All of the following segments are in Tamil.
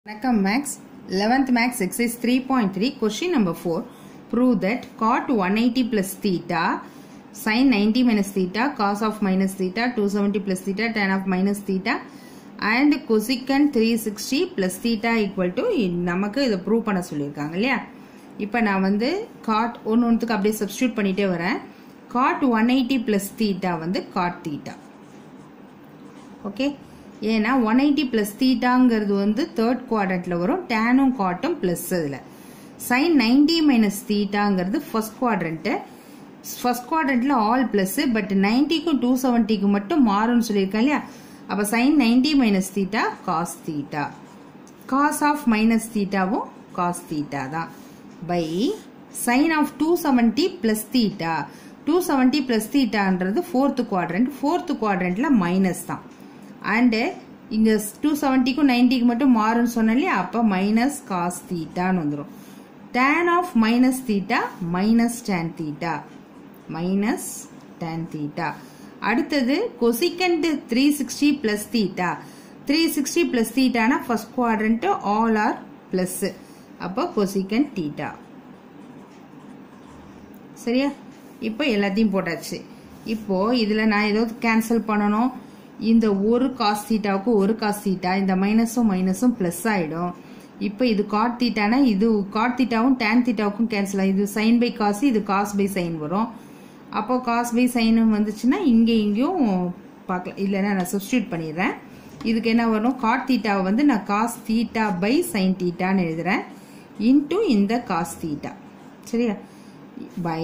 வணக்கம் maths 11th maths exercise three point three question number four prove that cot one eighty plus theta sine ninety minus theta cos of minus theta two seventy plus theta tan of minus theta and cosec three sixty plus theta equal to நமக்கு இதை ப்ரூவ் பண்ண சொல்லியிருக்காங்க இல்லையா இப்போ நான் வந்து காட் ஒன்று ஒன்றுத்துக்கு அப்படியே சப்ஸ்டியூட் பண்ணிட்டே வரேன் cot one eighty plus theta வந்து காட் தீட்டா ஓகே ஏன்னா ஒன் எயிட்டி பிளஸ் தீட்டாங்கிறது வந்து தேர்ட் குவாட்ரண்ட்ல வரும் டேனும் காட்டும் பிளஸ் அதில் சைன் நைன்டி மைனஸ் தீட்டாங்கிறது ஃபர்ஸ்ட் குவாட்ரண்ட்டு ஃபர்ஸ்ட் குவாட்ரண்ட்ல ஆல் பிளஸ் பட் நைன்டிக்கும் டூ செவன்ட்டிக்கும் மட்டும் மாறும்னு சொல்லியிருக்கேன் இல்லையா அப்போ sine ninety minus theta cos theta cos of minus தீட்டாவும் காஸ் தீட்டா தான் by sine of two seventy plus theta two seventy plus தீட்டான்றது ஃபோர்த்து குவாட்ரண்ட் ஃபோர்த்து குவாட்ரண்ட்ல மைனஸ் தான் அண்டு இங்கே டூ செவன்ட்டிக்கும் நைன்ட்டிக்கு மட்டும் மாறும்னு சொன்னேன் இல்லையா அப்போ மைனஸ் காஸ் தீட்டான்னு வந்துடும் tan of minus theta minus tan theta minus tan theta அடுத்தது cosec three sixty plus theta three sixty plus தீட்டானா first quadrant all are plus அப்போ கொசிகண்ட் தீட்டா சரியா இப்போ எல்லாத்தையும் போட்டாச்சு இப்போ இதுல நான் ஏதோ கேன்சல் பண்ணணும் இந்த ஒரு காஸ் தீட்டாவுக்கு ஒரு காஸ் தீட்டா இந்த மைனஸும் மைனஸும் பிளஸ் ஆயிடும் இப்போ இது காட் தீட்டானா இது காட் தீட்டாவும் டேன் தீட்டாவுக்கும் கேன்சல் ஆகும் இது சைன் பை காசு இது காஸ் பை சைன் வரும் அப்போ காஸ் பை சைனும் வந்துச்சுன்னா இங்கே இங்கேயும் பார்க்கலாம் இல்லைன்னா நான் சப்ஸ்டியூட் பண்ணிடுறேன் இதுக்கு என்ன வரும் காட் தீட்டாவை வந்து நான் காஸ் தீட்டா பை சைன் தீட்டான்னு எழுதுறேன் இன்டு இந்த காஸ் தீட்டா சரியா பை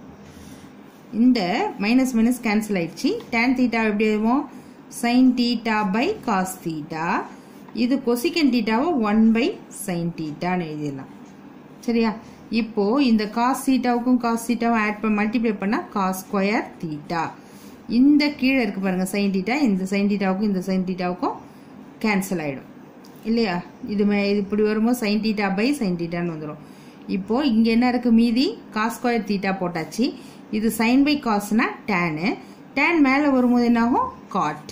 இந்த மைனஸ் மைனஸ் கேன்சல் ஆயிடுச்சு டேன் தீட்டா எப்படி எழுதுவோம் sine theta by cos theta இது கொசிகன் தீட்டாவை ஒன் பை சைன் தீட்டான்னு எழுதிடலாம் சரியா இப்போ இந்த காஸ் தீட்டாவுக்கும் காஸ் தீட்டாவும் ஆட் பண்ண மல்டிப்ளை பண்ணா காஸ் ஸ்கொயர் தீட்டா இந்த கீழே இருக்கு பாருங்க சைன் தீட்டா இந்த சைன் தீட்டாவுக்கும் இந்த சைன் தீட்டாவுக்கும் கேன்சல் ஆயிடும் இல்லையா இது இது இப்படி வரும்போது சைன் தீட்டா பை சைன் தீட்டான்னு வந்துடும் இப்போ இங்க என்ன இருக்கு மீதி காஸ் ஸ்கொயர் தீட்டா போட்டாச்சு இது சைன் பை காஸ்னா டேனு டேன் மேலே வரும்போது என்னாகும் cot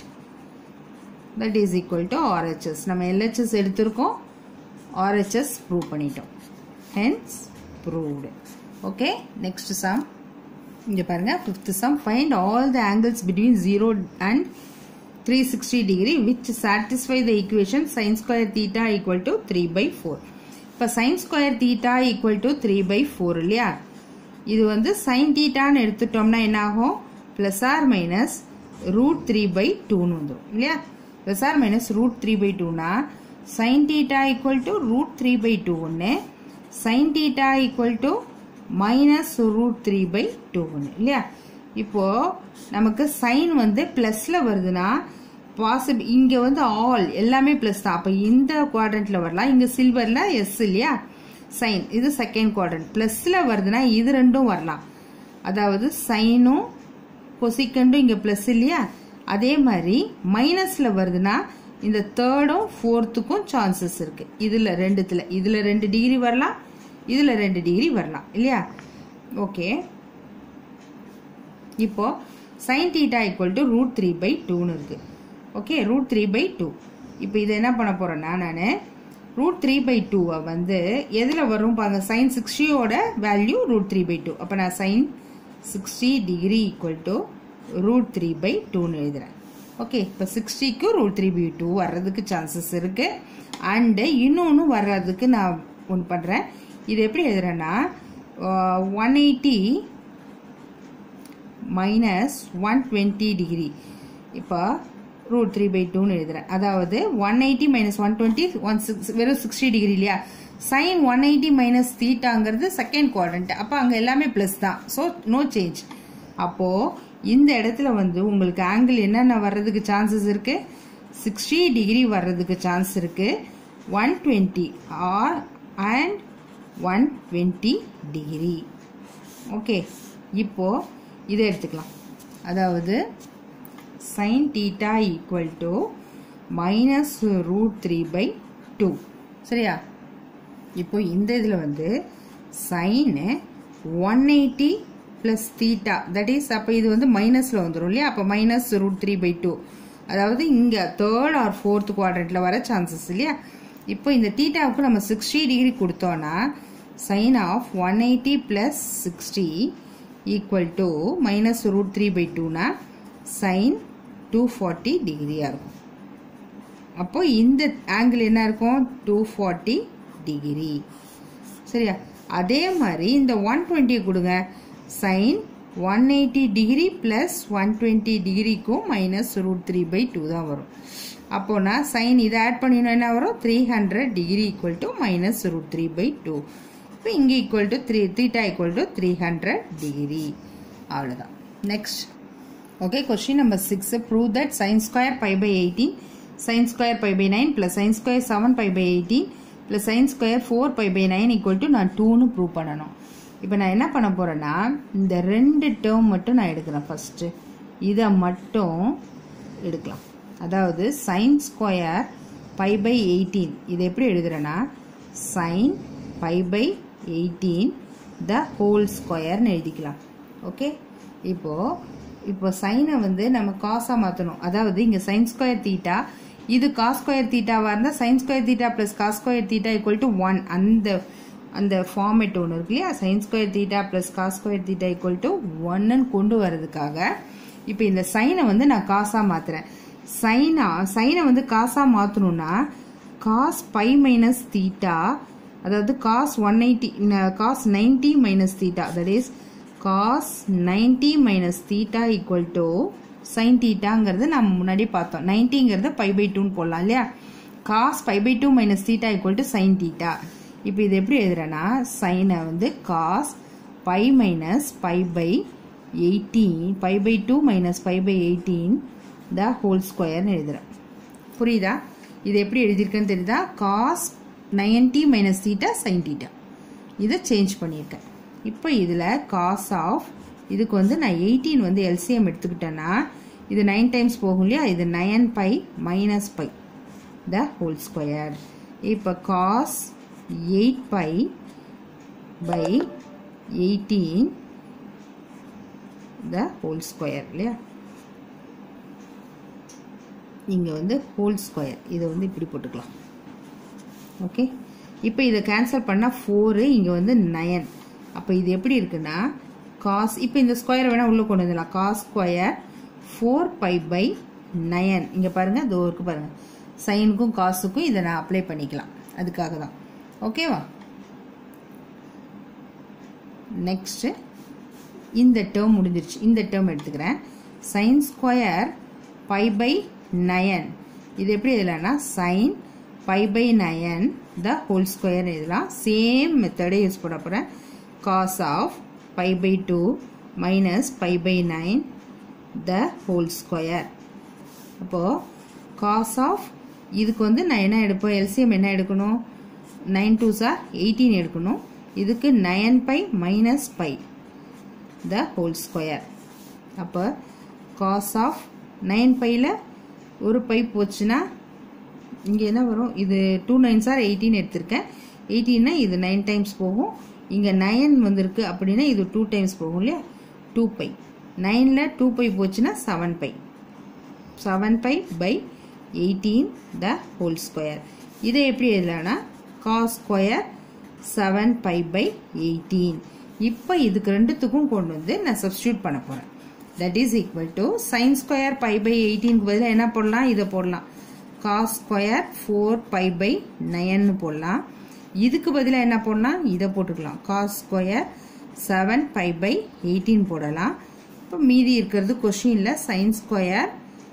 that is equal to RHS நம்ம எல்ஹெச்எஸ் எடுத்திருக்கோம் ஆர்ஹெச்எஸ் ப்ரூவ் பண்ணிட்டோம் hence proved okay next sum இங்கே பாருங்க fifth sum find all the angles between zero and three sixty degree which satisfy the equation sine square theta equal to three by four இப்போ sine square theta equal to three by four இல்லையா இது வந்து சைன் தீட்டான்னு எடுத்துட்டோம்னா என்ன ஆகும் plus or minus root three by டூன்னு வந்துடும் இல்லையா plus or minus root three by டூனா sine theta equal to root three by two ஒன்று sine theta equal to minus root three by two ஒன்று இல்லையா இப்போ நமக்கு சைன் வந்து பிளஸ்ல வருதுன்னா பாசிபிள் இங்க வந்து ஆல் எல்லாமே பிளஸ் தான் அப்ப இந்த குவாட்ரண்ட்ல வரலாம் இங்க சில்வர்ல எஸ் இல்லையா சைன் இது செகண்ட் குவாட்ரண்ட் பிளஸ்ல வருதுன்னா இது ரெண்டும் வரலாம் அதாவது சைனும் கொசிக்கண்டும் இங்க பிளஸ் இல்லையா அதே மாதிரி மைனஸ்ல வருதுன்னா இந்த தேர்டும் ஃபோர்த்துக்கும் சான்சஸ் இருக்கு இதுல ரெண்டுத்துல இதுல ரெண்டு டிகிரி வரலாம் இதுல ரெண்டு டிகிரி வரலாம் இல்லையா ஓகே இப்போ sine theta equal to root three by டூன்னு இருக்கு okay root three by two இப்போ இதை என்ன பண்ண போறேன்னா நான் ரூட் த்ரீ பை டூவை வந்து எதில் வரும் பாருங்க சைன் சிக்ஸ்டியோட value root three by two அப்போ நான் sine sixty degree equal to root three by டூன்னு எழுதுறேன் ஓகே இப்போ சிக்ஸ்டிக்கு ரூட் த்ரீ பை டூ வர்றதுக்கு சான்சஸ் இருக்கு அண்டு இன்னொன்று வர்றதுக்கு நான் ஒன்று பண்ணுறேன் இது எப்படி எழுதுறேன்னா one eighty minus one twenty degree இப்போ ரூட் த்ரீ பை டூன்னு எழுதுறேன் அதாவது one eighty minus one twenty one six வெறும் சிக்ஸ்டி டிகிரி இல்லையா sine one eighty minus தீட்டாங்கிறது second quadrant அப்போ அங்கே எல்லாமே ப்ளஸ் தான் ஸோ நோ சேஞ்ச் அப்போ இந்த இடத்துல வந்து உங்களுக்கு ஆங்கிள் என்னென்ன வர்றதுக்கு சான்சஸ் இருக்கு சிக்ஸ்டி டிகிரி வர்றதுக்கு சான்ஸ் இருக்கு one twenty or and one twenty degree okay இப்போ இதை எடுத்துக்கலாம் அதாவது sine theta equal to minus root three by two சரியா இப்போ இந்த இதில் வந்து sine one eighty plus theta that is அப்போ இது வந்து மைனஸில் வந்துடும் இல்லையா அப்போ minus root three by two அதாவது இங்கே தேர்ட் ஆர் ஃபோர்த் குவாட்ரண்ட்டில் வர சான்சஸ் இல்லையா இப்போ இந்த தீட்டாவுக்கு நம்ம சிக்ஸ்டி டிகிரி கொடுத்தோன்னா sine of one eighty plus sixty equal to minus root three by டூனா சைன் டூ ஃபார்ட்டி டிகிரியாக இருக்கும் அப்போ இந்த ஆங்கிள் என்ன இருக்கும் டூ ஃபார்ட்டி டிகிரி சரியா அதே மாதிரி இந்த ஒன் டுவெண்ட்டி கொடுங்க sine one eighty degree plus one twenty டிகிரிக்கும் minus root three by two தான் வரும் அப்போனா சைன் இதை ஆட் பண்ணினோம் என்ன வரும் three hundred degree equal to minus root three by two இப்போ இங்கே equal to three theta equal to three hundred degree அவ்வளோதான் next okay question number six prove that sine square pi by eighteen sine square pi by nine plus sine square seven pi by eighteen plus sine square four pi by nine equal to நான் டூன்னு ப்ரூவ் பண்ணணும் இப்போ நான் என்ன பண்ண போகிறேன்னா இந்த ரெண்டு டேர்ம் மட்டும் நான் எடுக்கிறேன் ஃபஸ்ட்டு இதை மட்டும் எடுக்கலாம் அதாவது sine square pi by eighteen இது எப்படி எழுதுறேன்னா sine pi by eighteen the whole ஸ்கொயர்னு எழுதிக்கலாம் ஓகே இப்போது இப்போ சைனை வந்து நம்ம காசாக மாற்றணும் அதாவது இங்கே சைன் ஸ்கொயர் தீட்டா இது காஸ் ஸ்கொயர் தீட்டாவாக இருந்தால் sine square theta plus cos square theta equal to one அந்த அந்த ஃபார்மேட் ஒன்று இருக்கு இல்லையா sine square theta plus cos square theta equal to ஒன்னு கொண்டு வரதுக்காக இப்போ இந்த சைனை வந்து நான் காசாக மாற்றுறேன் சைனா சைனை வந்து காசாக மாற்றணும்னா காஸ் பை மைனஸ் தீட்டா அதாவது cos one eighty cos ninety minus theta that is cos ninety minus theta equal to sine தீட்டாங்கிறது நம்ம முன்னாடி பார்த்தோம் நைன்டிங்கிறது பை பை டூன்னு போடலாம் இல்லையா cos pi by two minus theta equal to sine theta இப்போ இது எப்படி எழுதுறேன்னா சைனை வந்து cos pi minus pi by eighteen pi by two minus pi by eighteen the whole ஸ்கொயர்னு எழுதுறேன் புரியுதா இது எப்படி எழுதியிருக்கேன்னு தெரியுதா cos ninety minus theta sine theta இதை சேஞ்ச் பண்ணியிருக்கேன் இப்போ இதில் காஸ் ஆஃப் இதுக்கு வந்து நான் எயிட்டீன் வந்து எல்சிஎம் எடுத்துக்கிட்டேன்னா இது நைன் டைம்ஸ் போகும் இல்லையா இது nine pi minus pi the whole square இப்போ cos eight pi by eighteen the whole square இல்லையா இங்கே வந்து ஹோல் ஸ்கொயர் இதை வந்து இப்படி போட்டுக்கலாம் ஓகே இப்போ இதை கேன்சல் பண்ணால் ஃபோரு இங்கே வந்து நயன் அப்போ இது எப்படி இருக்குன்னா காஸ் இப்போ இந்த ஸ்கொயரை வேணால் உள்ளே கொண்டு வந்துடலாம் cos square four pi by nine இங்கே பாருங்கள் இதோ இருக்கு பாருங்கள் சைனுக்கும் காசுக்கும் இதை நான் அப்ளை பண்ணிக்கலாம் அதுக்காக தான் ஓகேவா நெக்ஸ்ட்டு இந்த டேர்ம் முடிஞ்சிருச்சு இந்த டேர்ம் எடுத்துக்கிறேன் sine square pi by nine இது எப்படி எழுதலாம்னா sine pi by nine the whole square எழுதலாம் சேம் மெத்தடே யூஸ் பண்ண போகிறேன் cos of pi by two minus pi by nine the whole square அப்போது காஸ் ஆஃப் இதுக்கு வந்து நான் என்ன எடுப்போம் எல்சிஎம் என்ன எடுக்கணும் நைன் டூ சார் எயிட்டீன் எடுக்கணும் இதுக்கு nine pi minus pi the whole square அப்போ காஸ் ஆஃப் நைன் பையில் ஒரு பை போச்சுன்னா இங்கே என்ன வரும் இது டூ நைன் சார் எயிட்டீன் எடுத்திருக்கேன் எயிட்டீன்னா இது நைன் டைம்ஸ் போகும் இங்கே நயன் வந்திருக்கு அப்படின்னா இது டூ டைம்ஸ் போகும் இல்லையா டூ பை நைனில் டூ பை போச்சுன்னா seven pi seven pi by eighteen the whole square இதை எப்படி எழுதலாம்னா cos square seven pi by eighteen இப்போ இதுக்கு ரெண்டுத்துக்கும் கொண்டு வந்து நான் சப்ஸ்டியூட் பண்ண போகிறேன் that is equal to sine square pi by எயிட்டீனுக்கு பதிலாக என்ன போடலாம் இதை போடலாம் cos square four pi by நயன்னு போடலாம் இதுக்கு பதிலாக என்ன போடலாம் இதை போட்டுக்கலாம் cos square seven pi by eighteen போடலாம் இப்போ மீதி இருக்கிறது கொஷினில் sine square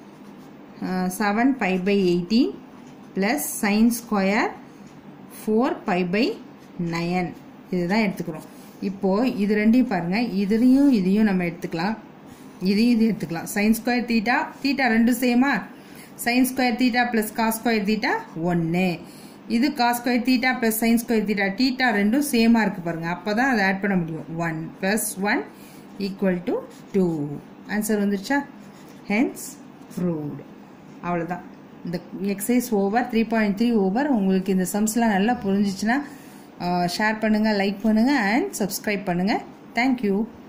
seven pi by eighteen plus sine square four pi by nine இதுதான் எடுத்துக்கிறோம் இப்போது இது ரெண்டையும் பாருங்கள் இதுலேயும் இதையும் நம்ம எடுத்துக்கலாம் இதையும் இது எடுத்துக்கலாம் சைன் ஸ்கொயர் தீட்டா தீட்டா ரெண்டும் சேமா sine square theta plus cos square theta ஒன்று இது cos square theta plus sine square theta theta ரெண்டும் சேமாக இருக்குது பாருங்கள் அப்போ தான் அதை ஆட் பண்ண முடியும் one plus one equal to two answer வந்துருச்சா ஹென்ஸ் ப்ரூவ்டு அவ்வளோதான் இந்த exercise over three point three over உங்களுக்கு இந்த சம்ஸ்லாம் நல்லா புரிஞ்சிச்சுன்னா ஷேர் பண்ணுங்கள் லைக் பண்ணுங்கள் அண்ட் சப்ஸ்கிரைப் பண்ணுங்கள் தேங்க்யூ